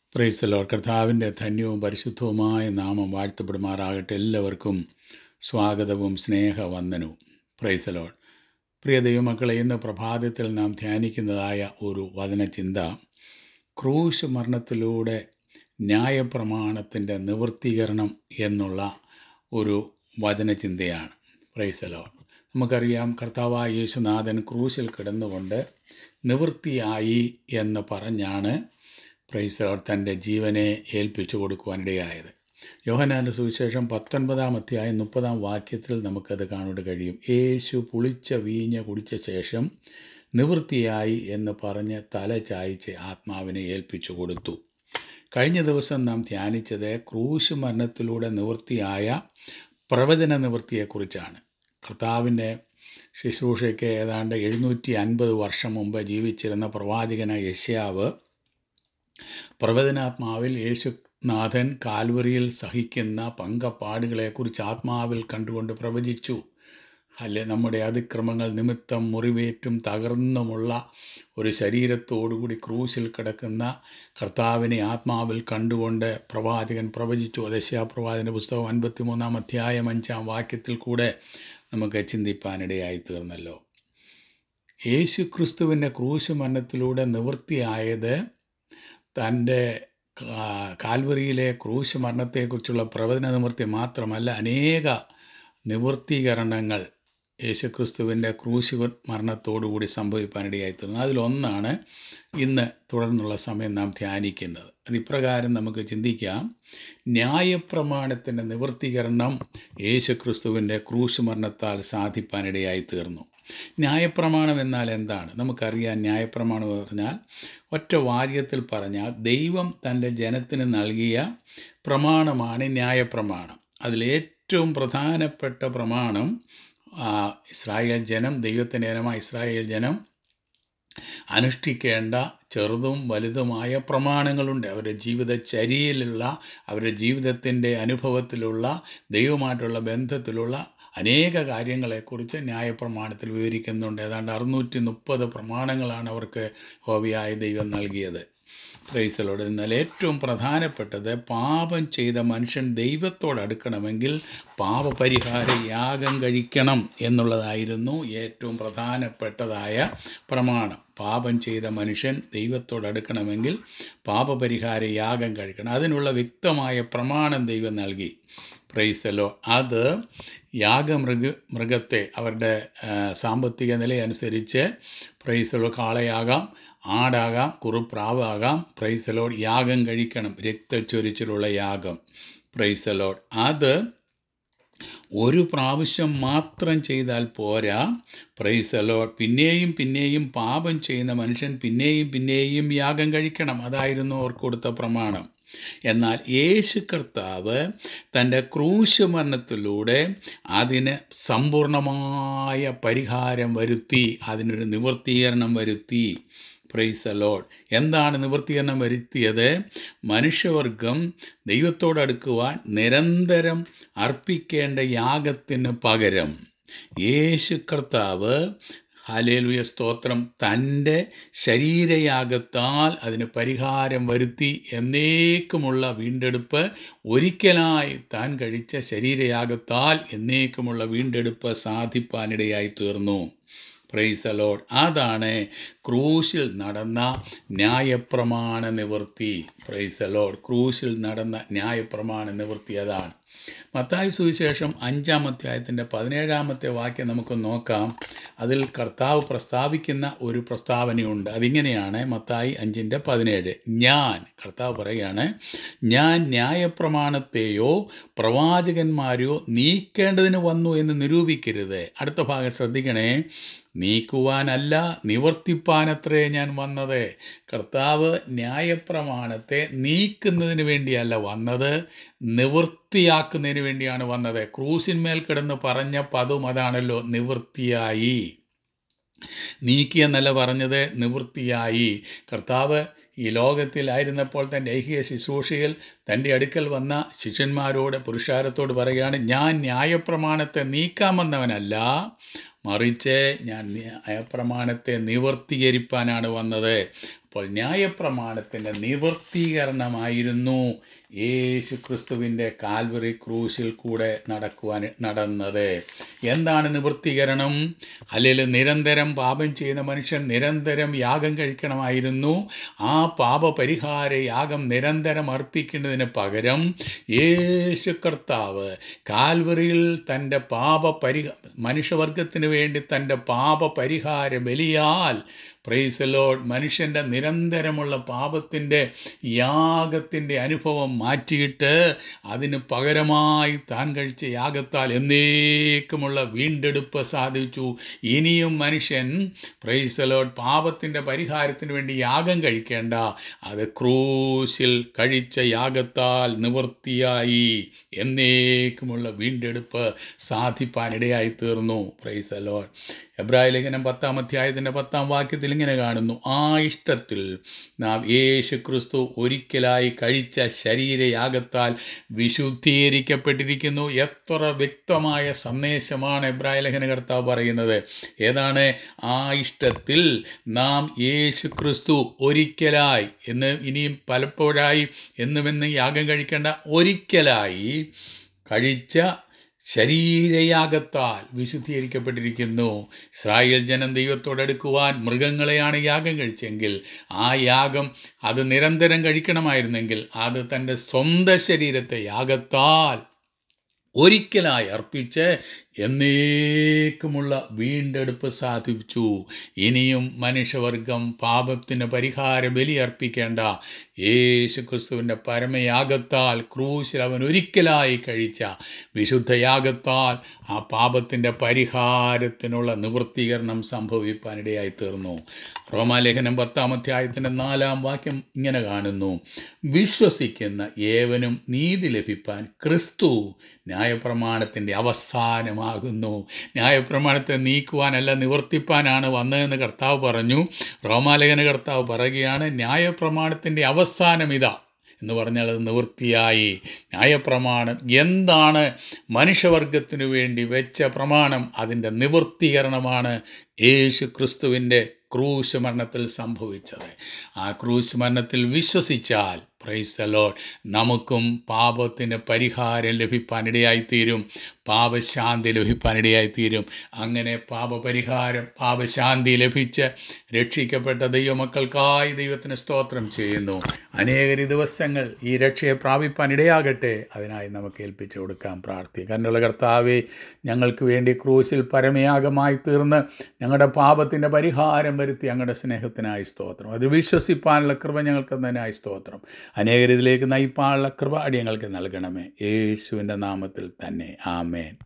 പ്രൈസലോ കർത്താവിൻ്റെ ധന്യവും പരിശുദ്ധവുമായ നാമം വാഴ്ത്തപ്പെടുമാറാകട്ടെ എല്ലാവർക്കും സ്വാഗതവും സ്നേഹവന്ദനവും പ്രൈസലോ പ്രിയ ദൈവമക്കളെ ഇന്ന് പ്രഭാതത്തിൽ നാം ധ്യാനിക്കുന്നതായ ഒരു വചനചിന്ത ക്രൂശ് മരണത്തിലൂടെ ന്യായപ്രമാണത്തിൻ്റെ നിവൃത്തീകരണം എന്നുള്ള ഒരു വചനചിന്തയാണ് പ്രൈസലോ നമുക്കറിയാം കർത്താവായ യേശുനാഥൻ ക്രൂശിൽ കിടന്നുകൊണ്ട് നിവൃത്തിയായി എന്ന് പറഞ്ഞാണ് പ്രൈസലോർ തൻ്റെ ജീവനെ ഏൽപ്പിച്ചു കൊടുക്കുവാനിടയായത് യോഹനാൻ്റെ സുവിശേഷം പത്തൊൻപതാം അധ്യായം മുപ്പതാം വാക്യത്തിൽ നമുക്കത് കാണാൻ കഴിയും യേശു പുളിച്ച വീഞ്ഞ് കുടിച്ച ശേഷം നിവൃത്തിയായി എന്ന് പറഞ്ഞ് തല ചായ്ച്ച് ആത്മാവിനെ ഏൽപ്പിച്ചു കൊടുത്തു കഴിഞ്ഞ ദിവസം നാം ധ്യാനിച്ചത് ക്രൂശ് മരണത്തിലൂടെ നിവൃത്തിയായ പ്രവചന നിവൃത്തിയെക്കുറിച്ചാണ് കർത്താവിൻ്റെ ശുശ്രൂഷയ്ക്ക് ഏതാണ്ട് എഴുന്നൂറ്റി അൻപത് വർഷം മുമ്പ് ജീവിച്ചിരുന്ന പ്രവാചകനായ യശ്യാവ് പ്രവചനാത്മാവിൽ യേശുനാഥൻ കാൽവറിയിൽ സഹിക്കുന്ന പങ്കപ്പാടുകളെക്കുറിച്ച് ആത്മാവിൽ കണ്ടുകൊണ്ട് പ്രവചിച്ചു അല്ലെ നമ്മുടെ അതിക്രമങ്ങൾ നിമിത്തം മുറിവേറ്റും തകർന്നുമുള്ള ഒരു ശരീരത്തോടുകൂടി ക്രൂശിൽ കിടക്കുന്ന കർത്താവിനെ ആത്മാവിൽ കണ്ടുകൊണ്ട് പ്രവാചകൻ പ്രവചിച്ചു ദശാ പ്രവാചകൻ്റെ പുസ്തകം അൻപത്തിമൂന്നാം അധ്യായം അഞ്ചാം വാക്യത്തിൽ കൂടെ നമുക്ക് ചിന്തിപ്പാനിടയായി തീർന്നല്ലോ യേശു ക്രിസ്തുവിൻ്റെ ക്രൂശ് മരണത്തിലൂടെ നിവൃത്തിയായത് തൻ്റെ കാൽവറിയിലെ ക്രൂശ് മരണത്തെക്കുറിച്ചുള്ള പ്രവചന നിവൃത്തി മാത്രമല്ല അനേക നിവൃത്തീകരണങ്ങൾ യേശുക്രിസ്തുവിൻ്റെ ക്രൂശ് മരണത്തോടുകൂടി സംഭവിക്കാനിടയായിത്തീർന്നു അതിലൊന്നാണ് ഇന്ന് തുടർന്നുള്ള സമയം നാം ധ്യാനിക്കുന്നത് അത് ഇപ്രകാരം നമുക്ക് ചിന്തിക്കാം ന്യായപ്രമാണത്തിൻ്റെ നിവൃത്തീകരണം യേശുക്രിസ്തുവിൻ്റെ ക്രൂശ് മരണത്താൽ സാധിപ്പാനിടയായി തീർന്നു ന്യായപ്രമാണം എന്നാൽ എന്താണ് നമുക്കറിയാം ന്യായപ്രമാണം എന്ന് പറഞ്ഞാൽ ഒറ്റ വാര്യത്തിൽ പറഞ്ഞാൽ ദൈവം തൻ്റെ ജനത്തിന് നൽകിയ പ്രമാണമാണ് ന്യായപ്രമാണം അതിലേറ്റവും പ്രധാനപ്പെട്ട പ്രമാണം ഇസ്രായേൽ ജനം ദൈവത്തിൻ്റെ ജനമായ ഇസ്രായേൽ ജനം അനുഷ്ഠിക്കേണ്ട ചെറുതും വലുതുമായ പ്രമാണങ്ങളുണ്ട് അവരുടെ ജീവിതചര്യയിലുള്ള അവരുടെ ജീവിതത്തിൻ്റെ അനുഭവത്തിലുള്ള ദൈവമായിട്ടുള്ള ബന്ധത്തിലുള്ള അനേക കാര്യങ്ങളെക്കുറിച്ച് ന്യായപ്രമാണത്തിൽ വിവരിക്കുന്നുണ്ട് ഏതാണ്ട് അറുന്നൂറ്റി മുപ്പത് പ്രമാണങ്ങളാണ് അവർക്ക് ഹോവിയായ ദൈവം നൽകിയത് ക്രൈസ്തലോട് എന്നാൽ ഏറ്റവും പ്രധാനപ്പെട്ടത് പാപം ചെയ്ത മനുഷ്യൻ ദൈവത്തോട് അടുക്കണമെങ്കിൽ പാപപരിഹാര യാഗം കഴിക്കണം എന്നുള്ളതായിരുന്നു ഏറ്റവും പ്രധാനപ്പെട്ടതായ പ്രമാണം പാപം ചെയ്ത മനുഷ്യൻ ദൈവത്തോട് അടുക്കണമെങ്കിൽ പാപപരിഹാര യാഗം കഴിക്കണം അതിനുള്ള വ്യക്തമായ പ്രമാണം ദൈവം നൽകി പ്രൈസ്തലോ അത് യാഗമൃഗ മൃഗത്തെ അവരുടെ സാമ്പത്തിക നിലയനുസരിച്ച് പ്രൈസ്തലോ കാളയാകാം ആടാകാം കുറുപ്രാവാകാം പ്രൈസലോഡ് യാഗം കഴിക്കണം രക്തച്ചൊരിച്ചിലുള്ള യാഗം പ്രൈസലോഡ് അത് ഒരു പ്രാവശ്യം മാത്രം ചെയ്താൽ പോരാ പ്രൈസലോഡ് പിന്നെയും പിന്നെയും പാപം ചെയ്യുന്ന മനുഷ്യൻ പിന്നെയും പിന്നെയും യാഗം കഴിക്കണം അതായിരുന്നു അവർക്ക് കൊടുത്ത പ്രമാണം എന്നാൽ യേശു കർത്താവ് തൻ്റെ ക്രൂശ് മരണത്തിലൂടെ അതിന് സമ്പൂർണമായ പരിഹാരം വരുത്തി അതിനൊരു നിവൃത്തീകരണം വരുത്തി പ്രൈസ് അലോഡ് എന്താണ് നിവൃത്തീകരണം വരുത്തിയത് മനുഷ്യവർഗം ദൈവത്തോടടുക്കുവാൻ നിരന്തരം അർപ്പിക്കേണ്ട യാഗത്തിന് പകരം യേശു കർത്താവ് ഹലേലുയ സ്തോത്രം തൻ്റെ ശരീരയാഗത്താൽ അതിന് പരിഹാരം വരുത്തി എന്നേക്കുമുള്ള വീണ്ടെടുപ്പ് ഒരിക്കലായി താൻ കഴിച്ച ശരീരയാഗത്താൽ എന്നേക്കുമുള്ള വീണ്ടെടുപ്പ് സാധിപ്പാനിടയായി തീർന്നു പ്രൈസ് അലോഡ് അതാണ് ക്രൂശിൽ നടന്ന ന്യായപ്രമാണ നിവൃത്തി പ്രൈസ് അലോഡ് ക്രൂശിൽ നടന്ന ന്യായപ്രമാണ നിവൃത്തി അതാണ് മത്തായി സുവിശേഷം അഞ്ചാം അധ്യായത്തിൻ്റെ പതിനേഴാമത്തെ വാക്യം നമുക്ക് നോക്കാം അതിൽ കർത്താവ് പ്രസ്താവിക്കുന്ന ഒരു പ്രസ്താവനയുണ്ട് അതിങ്ങനെയാണ് മത്തായി അഞ്ചിൻ്റെ പതിനേഴ് ഞാൻ കർത്താവ് പറയുകയാണ് ഞാൻ ന്യായപ്രമാണത്തെയോ പ്രവാചകന്മാരെയോ നീക്കേണ്ടതിന് വന്നു എന്ന് നിരൂപിക്കരുത് അടുത്ത ഭാഗം ശ്രദ്ധിക്കണേ നീക്കുവാനല്ല നിവർത്തിപ്പാനത്രേ ഞാൻ വന്നത് കർത്താവ് ന്യായപ്രമാണത്തെ നീക്കുന്നതിന് വേണ്ടിയല്ല വന്നത് നിവൃത്തിയാക്കുന്നതിന് വേണ്ടിയാണ് വന്നത് ക്രൂസിന്മേൽ കിടന്ന് പറഞ്ഞ പദവും അതാണല്ലോ നിവൃത്തിയായി നീക്കി എന്നല്ല പറഞ്ഞത് നിവൃത്തിയായി കർത്താവ് ഈ ലോകത്തിലായിരുന്നപ്പോൾ തൻ്റെ ഐഹിക ശുശ്രൂഷയിൽ തൻ്റെ അടുക്കൽ വന്ന ശിഷ്യന്മാരോട് പുരുഷാരത്തോട് പറയുകയാണ് ഞാൻ ന്യായപ്രമാണത്തെ നീക്കാമെന്നവനല്ല മറിച്ച് ഞാൻ ന്യായപ്രമാണത്തെ നിവർത്തീകരിപ്പാനാണ് വന്നത് അപ്പോൾ ന്യായപ്രമാണത്തിൻ്റെ നിവർത്തീകരണമായിരുന്നു യേശു ക്രിസ്തുവിൻ്റെ കാൽവറി ക്രൂശിൽ കൂടെ നടക്കുവാൻ നടന്നത് എന്താണ് നിവൃത്തീകരണം അല്ലെങ്കിൽ നിരന്തരം പാപം ചെയ്യുന്ന മനുഷ്യൻ നിരന്തരം യാഗം കഴിക്കണമായിരുന്നു ആ പാപപരിഹാര യാഗം നിരന്തരം അർപ്പിക്കുന്നതിന് പകരം യേശു കർത്താവ് കാൽവറിയിൽ തൻ്റെ പാപ പരിഹ മനുഷ്യവർഗത്തിന് വേണ്ടി തൻ്റെ പാപപരിഹാര ബലിയാൽ പ്രൈസ് ലോഡ് മനുഷ്യൻ്റെ നിരന്തരമുള്ള പാപത്തിൻ്റെ യാഗത്തിൻ്റെ അനുഭവം മാറ്റിയിട്ട് അതിന് പകരമായി താൻ കഴിച്ച യാഗത്താൽ എന്നേക്കുമുള്ള വീണ്ടെടുപ്പ് സാധിച്ചു ഇനിയും മനുഷ്യൻ പ്രൈസ് ലോഡ് പാപത്തിൻ്റെ പരിഹാരത്തിന് വേണ്ടി യാഗം കഴിക്കേണ്ട അത് ക്രൂശിൽ കഴിച്ച യാഗത്താൽ നിവൃത്തിയായി എന്നേക്കുമുള്ള വീണ്ടെടുപ്പ് സാധിപ്പാനിടയായി തീർന്നു പ്രൈസ് ലോഡ് എബ്രായ ലേഖനം പത്താം അധ്യായത്തിൻ്റെ പത്താം വാക്യത്തിൽ ഇങ്ങനെ കാണുന്നു ആ ഇഷ്ടത്തിൽ നാം യേശു ക്രിസ്തു ഒരിക്കലായി കഴിച്ച ശരീരയാഗത്താൽ വിശുദ്ധീകരിക്കപ്പെട്ടിരിക്കുന്നു എത്ര വ്യക്തമായ സന്ദേശമാണ് എബ്രായ ലേഖന കർത്താവ് പറയുന്നത് ഏതാണ് ആ ഇഷ്ടത്തിൽ നാം യേശു ക്രിസ്തു ഒരിക്കലായി എന്ന് ഇനിയും പലപ്പോഴായി എന്നുമെന്ന് യാഗം കഴിക്കേണ്ട ഒരിക്കലായി കഴിച്ച ശരീരയാഗത്താൽ വിശുദ്ധീകരിക്കപ്പെട്ടിരിക്കുന്നു ഇസ്രായേൽ ജനം ദൈവത്തോടടുക്കുവാൻ മൃഗങ്ങളെയാണ് യാഗം കഴിച്ചെങ്കിൽ ആ യാഗം അത് നിരന്തരം കഴിക്കണമായിരുന്നെങ്കിൽ അത് തൻ്റെ സ്വന്തം ശരീരത്തെ യാഗത്താൽ ഒരിക്കലായി അർപ്പിച്ച് എന്നേക്കുമുള്ള വീണ്ടെടുപ്പ് സാധിച്ചു ഇനിയും മനുഷ്യവർഗം പാപത്തിന് പരിഹാര ബലി അർപ്പിക്കേണ്ട യേശു ക്രിസ്തുവിൻ്റെ പരമയാഗത്താൽ ക്രൂശിൽ അവൻ ഒരിക്കലായി കഴിച്ച വിശുദ്ധയാഗത്താൽ ആ പാപത്തിൻ്റെ പരിഹാരത്തിനുള്ള നിവൃത്തീകരണം സംഭവിപ്പാനിടയായി തീർന്നു റോമാലേഖനം പത്താം അധ്യായത്തിൻ്റെ നാലാം വാക്യം ഇങ്ങനെ കാണുന്നു വിശ്വസിക്കുന്ന ഏവനും നീതി ലഭിപ്പാൻ ക്രിസ്തു ന്യായപ്രമാണത്തിൻ്റെ അവസാനമാകുന്നു ന്യായപ്രമാണത്തെ നീക്കുവാനല്ല നിവർത്തിപ്പാനാണ് വന്നതെന്ന് കർത്താവ് പറഞ്ഞു റോമാലേഖന കർത്താവ് പറയുകയാണ് ന്യായപ്രമാണത്തിൻ്റെ അവസാനം ഇതാ എന്ന് പറഞ്ഞാൽ അത് നിവൃത്തിയായി ന്യായപ്രമാണം എന്താണ് മനുഷ്യവർഗത്തിനു വേണ്ടി വെച്ച പ്രമാണം അതിൻ്റെ നിവൃത്തീകരണമാണ് യേശു ക്രിസ്തുവിൻ്റെ ക്രൂശ് മരണത്തിൽ സംഭവിച്ചത് ആ ക്രൂശ് മരണത്തിൽ വിശ്വസിച്ചാൽ പ്രൈസ് ദ ലോഡ് നമുക്കും പാപത്തിന് പരിഹാരം ലഭിപ്പാനിടയായിത്തീരും പാപശാന്തി ലഭിപ്പാനിടയായിത്തീരും അങ്ങനെ പാപപരിഹാരം പാപശാന്തി ലഭിച്ച് രക്ഷിക്കപ്പെട്ട ദൈവമക്കൾക്കായി ദൈവത്തിന് സ്തോത്രം ചെയ്യുന്നു അനേകരി ദിവസങ്ങൾ ഈ രക്ഷയെ പ്രാപിപ്പാനിടയാകട്ടെ അതിനായി നമുക്ക് ഏൽപ്പിച്ചു കൊടുക്കാം പ്രാർത്ഥിക്കാം കന്നുള്ള കർത്താവെ ഞങ്ങൾക്ക് വേണ്ടി ക്രൂശിൽ പരമയാഗമായി തീർന്ന് ഞങ്ങളുടെ പാപത്തിൻ്റെ പരിഹാരം വരുത്തി ഞങ്ങളുടെ സ്നേഹത്തിനായി സ്തോത്രം അത് വിശ്വസിപ്പാനുള്ള കൃപ ഞങ്ങൾക്ക് തന്നെയായി സ്തോത്രം അനേകരിതിലേക്ക് നയിപ്പാനുള്ള കൃപ അടിയങ്ങൾക്ക് നൽകണമേ യേശുവിൻ്റെ നാമത്തിൽ തന്നെ ആമേൻ